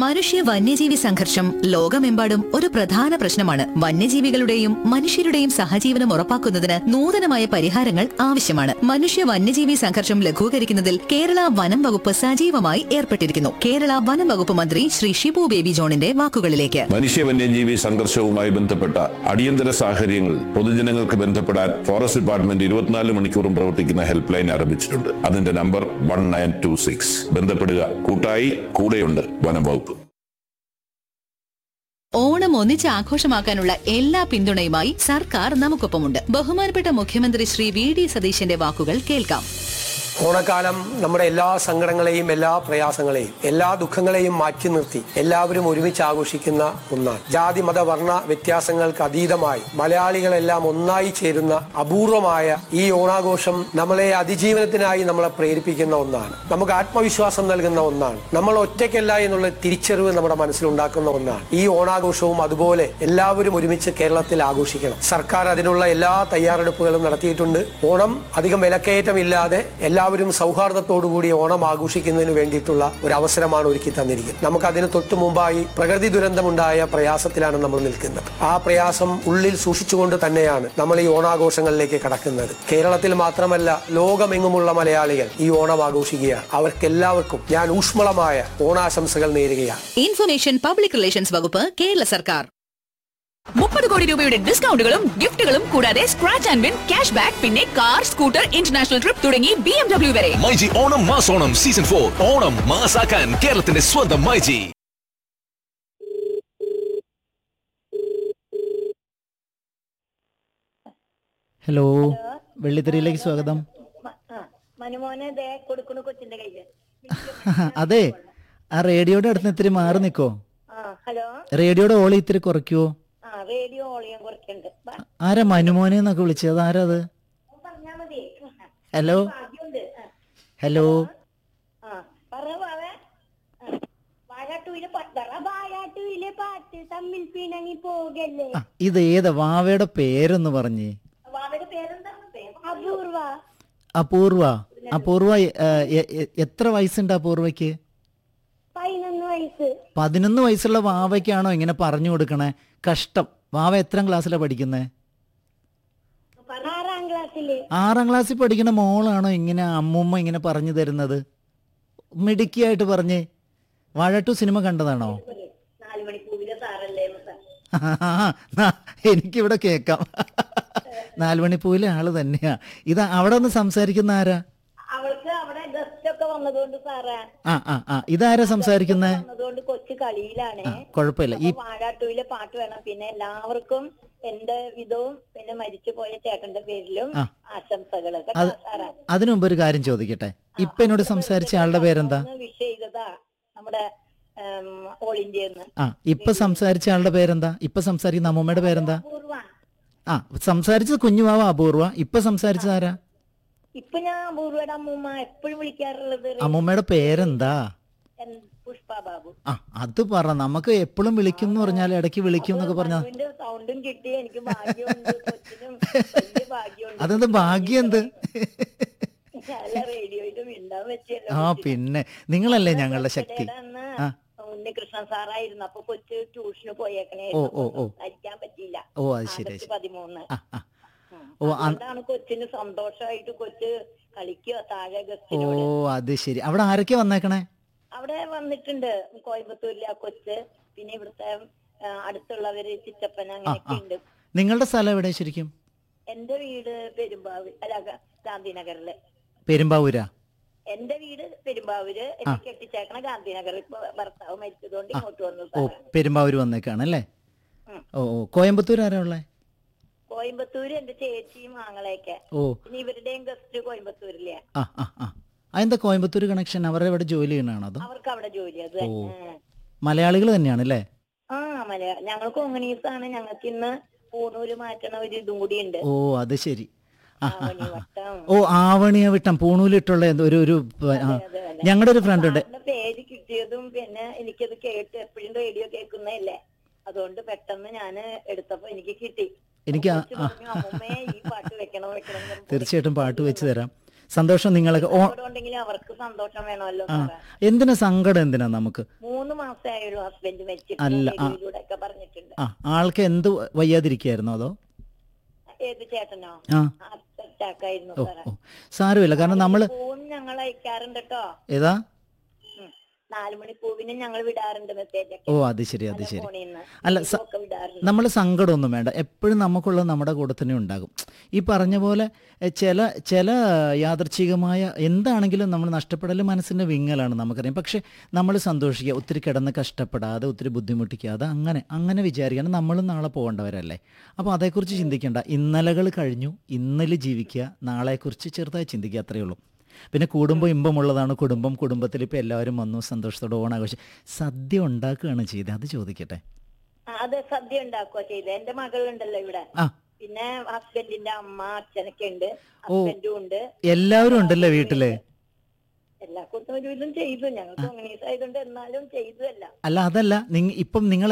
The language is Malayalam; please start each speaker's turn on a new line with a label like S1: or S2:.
S1: മനുഷ്യ വന്യജീവി സംഘർഷം ലോകമെമ്പാടും ഒരു പ്രധാന പ്രശ്നമാണ് വന്യജീവികളുടെയും മനുഷ്യരുടെയും സഹജീവനം ഉറപ്പാക്കുന്നതിന് നൂതനമായ പരിഹാരങ്ങൾ ആവശ്യമാണ് മനുഷ്യ വന്യജീവി സംഘർഷം ലഘൂകരിക്കുന്നതിൽ കേരള വനം വകുപ്പ് സജീവമായി ഏർപ്പെട്ടിരിക്കുന്നു കേരള വനം വകുപ്പ് മന്ത്രി ശ്രീ ഷിബു ബേബി ജോണിന്റെ വാക്കുകളിലേക്ക്
S2: മനുഷ്യ വന്യജീവി സംഘർഷവുമായി ബന്ധപ്പെട്ട അടിയന്തര സാഹചര്യങ്ങൾ പൊതുജനങ്ങൾക്ക് ബന്ധപ്പെടാൻ ഫോറസ്റ്റ് ഡിപ്പാർട്ട്മെന്റ് ഇരുപത്തിനാല് മണിക്കൂറും പ്രവർത്തിക്കുന്ന ഹെൽപ്പ് ലൈൻ ആരംഭിച്ചിട്ടുണ്ട് അതിന്റെ number one nine two six ബന്ധപ്പെടുക കൂട്ടായി കൂടെയുണ്ട് വനം വകുപ്പ്
S1: ഓണം ഒന്നിച്ച് ആഘോഷമാക്കാനുള്ള എല്ലാ പിന്തുണയുമായി സർക്കാർ നമുക്കൊപ്പമുണ്ട് ബഹുമാനപ്പെട്ട മുഖ്യമന്ത്രി ശ്രീ വി ഡി സതീശന്റെ വാക്കുകൾ കേൾക്കാം
S3: ഓണക്കാലം നമ്മുടെ എല്ലാ സങ്കടങ്ങളെയും എല്ലാ പ്രയാസങ്ങളെയും എല്ലാ ദുഃഖങ്ങളെയും മാറ്റി നിർത്തി എല്ലാവരും ഒരുമിച്ച് ആഘോഷിക്കുന്ന ഒന്നാണ് ജാതി മത വർണ്ണ വ്യത്യാസങ്ങൾക്ക് അതീതമായി മലയാളികളെല്ലാം ഒന്നായി ചേരുന്ന അപൂർവമായ ഈ ഓണാഘോഷം നമ്മളെ അതിജീവനത്തിനായി നമ്മളെ പ്രേരിപ്പിക്കുന്ന ഒന്നാണ് നമുക്ക് ആത്മവിശ്വാസം നൽകുന്ന ഒന്നാണ് നമ്മൾ ഒറ്റയ്ക്കല്ല എന്നുള്ള തിരിച്ചറിവ് നമ്മുടെ മനസ്സിലുണ്ടാക്കുന്ന ഒന്നാണ് ഈ ഓണാഘോഷവും അതുപോലെ എല്ലാവരും ഒരുമിച്ച് കേരളത്തിൽ ആഘോഷിക്കണം സർക്കാർ അതിനുള്ള എല്ലാ തയ്യാറെടുപ്പുകളും നടത്തിയിട്ടുണ്ട് ഓണം അധികം വിലക്കയറ്റമില്ലാതെ എല്ലാവരും സൗഹാർദ്ദത്തോടുകൂടി ഓണം ആഘോഷിക്കുന്നതിന് വേണ്ടിയിട്ടുള്ള ഒരു അവസരമാണ് ഒരുക്കി തന്നിരിക്കുന്നത് നമുക്ക് അതിന് തൊട്ടു മുമ്പായി പ്രകൃതി ദുരന്തമുണ്ടായ പ്രയാസത്തിലാണ് നമ്മൾ നിൽക്കുന്നത് ആ പ്രയാസം ഉള്ളിൽ സൂക്ഷിച്ചുകൊണ്ട് തന്നെയാണ് നമ്മൾ ഈ ഓണാഘോഷങ്ങളിലേക്ക് കടക്കുന്നത് കേരളത്തിൽ മാത്രമല്ല ലോകമെങ്ങുമുള്ള മലയാളികൾ ഈ ഓണം ആഘോഷിക്കുകയാണ് അവർക്കെല്ലാവർക്കും ഞാൻ ഊഷ്മളമായ ഓണാശംസകൾ നേരുകയാണ്
S1: ഇൻഫർമേഷൻ പബ്ലിക് റിലേഷൻസ് വകുപ്പ് കേരള സർക്കാർ
S4: മുപ്പത് കോടി രൂപയുടെ ഡിസ്കൗണ്ടുകളും ഗിഫ്റ്റുകളും കൂടാതെ scratch and win cash back പിന്നെ കാർ സ്കൂട്ടർ ഇന്റർനാഷണൽ ട്രിപ്പ് തുടങ്ങി ബി എം ഡബ്ല്യു വരെ
S5: മൈജി ഓണം മാസോണം സീസൺ ഫോർ ഓണം മാസാക്കാൻ കേരളത്തിന്റെ സ്വന്തം മൈജി
S6: ഹലോ വെള്ളിത്തെരിയിലേക്ക് സ്വാഗതം
S7: ആ, മനുമോനെ ദേ കൊടുക്കണു കൊച്ചിന്റെ കയ്യില്
S6: അതെ ആ റേഡിയോയുടെ അടുത്ത് ഇത്തിരി മാറി നിൽക്കോ
S7: ആ ഹലോ
S6: റേഡിയോയുടെ ഓളി ഇത്തിരി കുറയ്ക്കുവോ
S7: ആ റേഡിയോ ഓളിയം കുറയ്ക്കുന്നുണ്ട് ബാ,
S6: ആരാ മനുമോനെ എന്നൊക്കെ വിളിച്ചത് അത് ആരാ അത്
S7: പറഞ്ഞാ മതി
S6: ഹലോ
S7: ഭാഗ്യമുണ്ട് ആ,
S6: ഹലോ
S7: ആ പറഞ്ഞു പാവേ വാഴാട്ടൂയിലെ പാട്ട് പറ വാഴാട്ടൂയിലെ പാട്ട് തമ്മിൽ പിണങ്ങി പോകല്ലേ
S6: ആ, ഇത് ഏതാ വാവയുടെ പേരൊന്ന് പറഞ്ഞേ
S7: വാവയുടെ പേരെന്താ അപൂർവ
S6: അപൂർവ അപൂർവ ഏ, എ- എ- എത്ര വയസ്സുണ്ട് അപൂർവയ്ക്ക്
S7: പതിനൊന്ന് വയസ്സ്
S6: പതിനൊന്ന് വയസ്സുള്ള വാവയ്ക്കാണോ ഇങ്ങനെ പറഞ്ഞു കൊടുക്കണേ കഷ്ടം വാവ എത്രാം ക്ലാസ്സിലാണ് പഠിക്കുന്നത്
S7: ആറാം ക്ലാസ്സില്
S6: ആറാം ക്ലാസ്സിൽ പഠിക്കുന്ന മോളാണോ ഇങ്ങനെ അമ്മൂമ്മ ഇങ്ങനെ പറഞ്ഞു തരുന്നത് മിടുക്കിയായിട്ട് പറഞ്ഞേ വാഴട്ടു സിനിമ കണ്ടതാണോ
S7: നാലു മണിക്കൂറിലെ സാറല്ലേ സാർ
S6: ആ, എനിക്കിവിടെ കേക്കാം നാലുമണിപ്പൂവിലെ ആള് തന്നെയാ ഇത് അവിടെ ഒന്ന് സംസാരിക്കുന്ന ആരാ
S7: അവൾക്ക് അവിടെ ഗസ്റ്റ് ഒക്കെ വന്നതുകൊണ്ട് സാറേ
S6: ആ ആ ആ ഇതാരാ സംസാരിക്കുന്നേ
S7: വന്നതുകൊണ്ട് കൊച്ചു കളിയിലാണ്
S6: കുഴപ്പമില്ല ഈ
S7: അപ്പൊ വാഴാട്ടൂയിലെ പാട്ട് വേണം പിന്നെ എല്ലാവർക്കും എന്റെ വിധവും പിന്നെ മരിച്ചുപോയ ചേട്ടന്റെ പേരിലും
S6: ആ.
S7: ആശംസകൾ
S6: അത് അതിനു മുമ്പ് ഒരു കാര്യം ചോദിക്കട്ടെ ഇപ്പൊ എന്നോട് സംസാരിച്ച ആളുടെ പേരെന്താ
S7: വിഷ് ചെയ്തതാ നമ്മുടെ ഓൾ ഇന്ത്യന്ന്
S6: ആ ഇപ്പൊ സംസാരിച്ച ആളുടെ പേരെന്താ ഇപ്പൊ സംസാരിക്കുന്ന അമ്മൂമ്മയുടെ പേരെന്താ
S7: പൂർവ
S6: ആ സംസാരിച്ചത് കുഞ്ഞുമാവ അപൂർവ ഇപ്പൊ സംസാരിച്ചത് ആരാ
S7: ഇപ്പൊ ഞാൻ അപൂർവയുടെ അമ്മൂമ്മ എപ്പോഴും വിളിക്കാറുള്ളത്
S6: അമ്മൂമ്മയുടെ പേരെന്താ
S7: എൻ- പുഷ്പ ബാബു
S6: ആ അത് പറ നമുക്ക് എപ്പോഴും വിളിക്കും എന്ന് പറഞ്ഞാൽ ഇടയ്ക്ക് വിളിക്കും എന്നൊക്കെ പറഞ്ഞാൽ
S7: മനുവിന്റെ സൗണ്ടും കിട്ടി എനിക്ക് ഭാഗ്യമുണ്ട് കൊച്ചിനും വലിയ ഭാഗ്യമുണ്ട്
S6: അതെന്ത് ഭാഗ്യം എന്ത്
S7: നല്ല റേഡിയോയിലും മിണ്ടാൻ വെച്ചല്ലോ
S6: ആ പിന്നെ നിങ്ങളല്ലേ ഞങ്ങളുടെ ശക്തി
S7: അന്ന്
S6: ആ.
S7: ഉണ്ണികൃഷ്ണൻ സാറായിരുന്നു അപ്പൊ കൊച്ചു ട്യൂഷന് പോയേക്കണേ
S6: ഓ, ഓ, ഓ.
S7: സംസാരിക്കാൻ പറ്റിയില്ല
S6: ഓ അത് ശരി
S7: ആഗസ്റ്റ്
S6: ശരി
S7: പതിമൂന്ന്
S6: ആ ആ
S7: ഉം.
S6: ഓ, അ-
S7: അതുകൊണ്ടാണ് കൊച്ചിന് സന്തോഷമായിട്ട് കൊച്ച് കളിക്കുക താഴെ
S6: ഓ
S7: ഗസ്റ്റിനോട്
S6: അത് ശരി അവിടെ ആരൊക്കെ വന്നേക്കണേ
S7: അവിടെ വന്നിട്ടുണ്ട് കോയമ്പത്തൂരിലെ ആ കൊച്ച് പിന്നെ ഇവിടുത്തെ ആ, അടുത്തുള്ളവര് ചിറ്റപ്പൻ അങ്ങനെയൊക്കെ ഉണ്ട്
S6: നിങ്ങളുടെ സ്ഥലം എവിടെ ശരിക്കും
S7: എന്റെ വീട് പെരുമ്പാവൂർ അല്ല ഗ- ഗാന്ധിനഗറില്
S6: പെരുമ്പാവൂരാ
S7: എന്റെ വീട് പെരുമ്പാവൂര് എന്നെ കെട്ടിച്ചേക്കണ ഗാന്ധിനഗർ ഇപ്പൊ ഭർത്താവ് മരിച്ചതുകൊണ്ട് ഇങ്ങോട്ട് വന്നു
S6: ഓ
S7: സാറേ
S6: പെരുമ്പാവൂർ വന്നേക്കാണ് അല്ലേ
S7: ഉം.
S6: ഓ ഓ കോയമ്പത്തൂർ ആരാ ഉള്ളേ
S7: കോയമ്പത്തൂര് എന്റെ ചേച്ചിയും ആങ്ങളെയൊക്കെ
S6: ഓ
S7: പിന്നെ ഇവരുടെയും ഗസ്റ്റ് കോയമ്പത്തൂരിലെ
S6: ആ ആ ആ അതെന്താ കോയമ്പത്തൂർ കണക്ഷൻ അവരുടെ ഇവിടെ ജോലി ചെയ്യണാണോ അതോ
S7: അവർക്ക് അവിടെ ജോലി അത്
S6: ഓ.
S7: തന്നെ
S6: മലയാളികൾ തന്നെയാണ് അല്ലേ
S7: ആ മലയാളം ഞങ്ങൾ കോങ്ങണീസ് ആണ് ഞങ്ങൾക്ക് ഇന്ന് പൂണൂര് മാറ്റണ ഒരു ഇതും കൂടി ഉണ്ട്
S6: ഓ അത് ശരി ആ ആ, ആ.
S7: ആവണിവട്ടം
S6: ഓ ആവണിയ വിട്ടം പൂണൂലിട്ടുള്ള എന്തോ ഒരു ഒരു ആ ഞങ്ങളുടെ ഒരു ഫ്രണ്ട് ഉണ്ട്
S7: സാറിന്റെ പേര് കിട്ടിയതും പിന്നെ എനിക്കത് കേട്ട് എപ്പോഴും റേഡിയോ കേൾക്കുന്നതല്ലേ അതുകൊണ്ട് പെട്ടെന്ന് ഞാൻ എടുത്തപ്പോ എനിക്ക് കിട്ടി
S6: എനിക്ക് ആ-
S7: കൊച്ചു പറഞ്ഞു, "അമ്മൂമ്മേ, ഈ പാട്ട് വെക്കണം വെക്കണം എന്ന് പറഞ്ഞു.
S6: തീർച്ചയായിട്ടും പാട്ട് വെച്ച് തരാം സന്തോഷം നിങ്ങളൊക്കെ ഓ
S7: സങ്കടം ഉണ്ടെങ്കിൽ അവർക്ക് സന്തോഷം വേണമല്ലോ
S6: ആ
S7: സാറേ
S6: എന്തിനാ സങ്കടം എന്തിനാ നമുക്ക്
S7: മൂന്ന് മാസം മാസമായുള്ളൂ ഹസ്ബൻഡ് മരിച്ചിട്ട്
S6: അല്ല, ആ.
S7: റേഡിയോയിലൂടെ ഒക്കെ പറഞ്ഞിട്ടുണ്ട്
S6: ആ ആൾക്ക് എന്ത് വയ്യാതിരിക്കായിരുന്നോ അതോ
S7: ഏത് ചേട്ടനോ
S6: ആ
S7: ഹാർട്ട് അറ്റാക്ക് ആയിരുന്നു
S6: ഓ
S7: സാറേ
S6: ഓ സാരമില്ല കാരണം നമ്മൾ
S7: പൂവും ഞങ്ങൾ അയക്കാറുണ്ട് കേട്ടോ
S6: ഏതാ
S7: നാലു മണി പൂവിനും ഞങ്ങൾ വിടാറുണ്ട് മെസ്സേജ്
S6: ഓ അത് ശരി അത് ശരി
S7: ഫോണിൽ നിന്ന്
S6: അല്ല സ-
S7: ഒക്കെ വിടാറുണ്ട്
S6: നമ്മൾ സങ്കടമൊന്നും വേണ്ട എപ്പോഴും നമുക്കുള്ളത് നമ്മുടെ കൂടെ തന്നെ ഉണ്ടാകും ഈ പറഞ്ഞ പോലെ എ, ചില ചില യാദർച്ഛികമായ എന്താണെങ്കിലും നമ്മൾ നഷ്ടപ്പെടൽ മനസ്സിൻ്റെ വിങ്ങലാണ് നമുക്കറിയാം പക്ഷെ നമ്മൾ സന്തോഷിക്കുക ഒത്തിരി കിടന്ന് കഷ്ടപ്പെടാതെ ഒത്തിരി ബുദ്ധിമുട്ടിക്കാതെ അങ്ങനെ അങ്ങനെ വിചാരിക്കണം നമ്മളും നാളെ പോകേണ്ടവരല്ലേ അപ്പോൾ അതേക്കുറിച്ച് ചിന്തിക്കേണ്ട ഇന്നലകൾ കഴിഞ്ഞു ഇന്നലെ ജീവിക്കുക നാളെക്കുറിച്ച് ചെറുതായി ചിന്തിക്കുക അത്രയേ ഉള്ളൂ പിന്നെ കൂടുമ്പോൾ ഇമ്പമുള്ളതാണ് കുടുംബം കുടുംബത്തിൽ ഇപ്പോൾ എല്ലാവരും വന്നു സന്തോഷത്തോടെ ഓണാഘോഷം സദ്യ ഉണ്ടാക്കുകയാണ് ചെയ്തത് അത് ചോദിക്കട്ടെ
S7: ആ, അത് സദ്യ ഉണ്ടാക്കുക ചെയ്ത് എന്റെ മകളുണ്ടല്ലോ ഇവിടെ
S6: ആ
S7: പിന്നെ ഹസ്ബൻഡിന്റെ അമ്മ അച്ഛനൊക്കെ ഉണ്ട് ഹസ്ബൻഡും ഉണ്ട്
S6: എല്ലാവരും ഉണ്ടല്ലേ വീട്ടില്
S7: എല്ലാ കൂട്ടം ഒരു വിധം ചെയ്തു ഞങ്ങൾക്ക് അങ്ങനെ ആയതുകൊണ്ട് എന്നാലും ചെയ്തതല്ല
S6: അല്ല അതല്ല നിങ്ങ ഇപ്പം നിങ്ങൾ